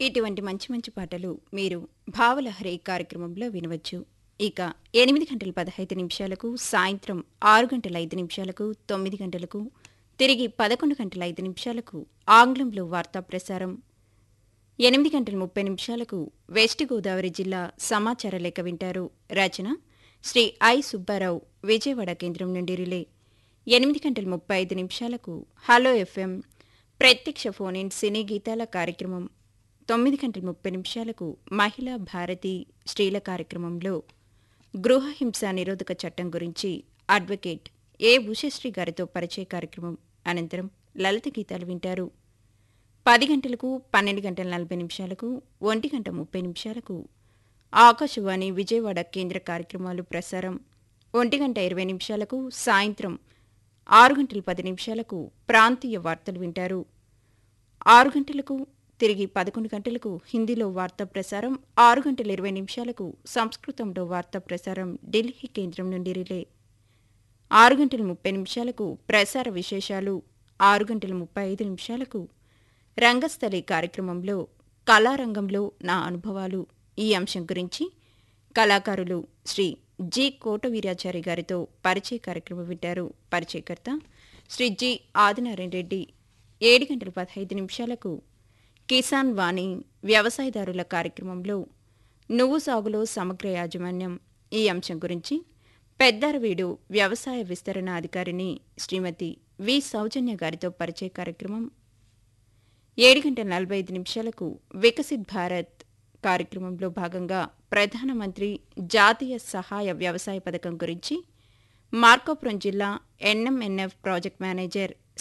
ఇటువంటి మంచి మంచి పాటలు మీరు భావలహరి కార్యక్రమంలో వినవచ్చు ఇక ఎనిమిది గంటల పదహైదు నిమిషాలకు సాయంత్రం ఆరు గంటల ఐదు నిమిషాలకు తొమ్మిది గంటలకు తిరిగి పదకొండు గంటల ఐదు నిమిషాలకు ఆంగ్లంలో వార్తా ప్రసారం ఎనిమిది గంటల ముప్పై నిమిషాలకు వెస్ట్ గోదావరి జిల్లా సమాచార లేఖ వింటారు రచన శ్రీ ఐ సుబ్బారావు విజయవాడ కేంద్రం నుండి రిలే ఎనిమిది గంటల ముప్పై ఐదు నిమిషాలకు హలో ఎఫ్ఎం ప్రత్యక్ష ఫోన్ ఇన్ సినీ గీతాల కార్యక్రమం తొమ్మిది గంటల ముప్పై నిమిషాలకు మహిళా భారతి స్త్రీల కార్యక్రమంలో గృహహింస నిరోధక చట్టం గురించి అడ్వకేట్ ఏ ఉషశ్రీ గారితో పరిచయ కార్యక్రమం అనంతరం లలిత గీతాలు వింటారు పది గంటలకు పన్నెండు గంటల నలభై నిమిషాలకు ఒంటి గంట ముప్పై నిమిషాలకు ఆకాశవాణి విజయవాడ కేంద్ర కార్యక్రమాలు ప్రసారం ఒంటి గంట ఇరవై నిమిషాలకు సాయంత్రం ఆరు గంటల పది నిమిషాలకు ప్రాంతీయ వార్తలు వింటారు ఆరు గంటలకు తిరిగి పదకొండు గంటలకు హిందీలో వార్తా ప్రసారం ఆరు గంటల ఇరవై నిమిషాలకు సంస్కృతంలో వార్తా ప్రసారం ఢిల్లీ కేంద్రం నుండి రిలే ఆరు గంటల ముప్పై నిమిషాలకు ప్రసార విశేషాలు ఆరు గంటల ముప్పై ఐదు నిమిషాలకు రంగస్థలి కార్యక్రమంలో కళారంగంలో నా అనుభవాలు ఈ అంశం గురించి కళాకారులు శ్రీ జి కోటవీరాచారి గారితో పరిచయ కార్యక్రమం వింటారు పరిచయకర్త శ్రీ జి ఆదినారాయణ రెడ్డి ఏడు గంటల పదహైదు నిమిషాలకు కిసాన్ వాణి వ్యవసాయదారుల కార్యక్రమంలో నువ్వు సాగులో సమగ్ర యాజమాన్యం ఈ అంశం గురించి పెద్దారవీడు వ్యవసాయ విస్తరణ అధికారిని శ్రీమతి వి సౌజన్య గారితో పరిచయ కార్యక్రమం ఏడు గంటల నలభై ఐదు నిమిషాలకు వికసిత్ భారత్ కార్యక్రమంలో భాగంగా ప్రధానమంత్రి జాతీయ సహాయ వ్యవసాయ పథకం గురించి మార్కాపురం జిల్లా ఎన్ఎంఎన్ఎఫ్ ప్రాజెక్ట్ మేనేజర్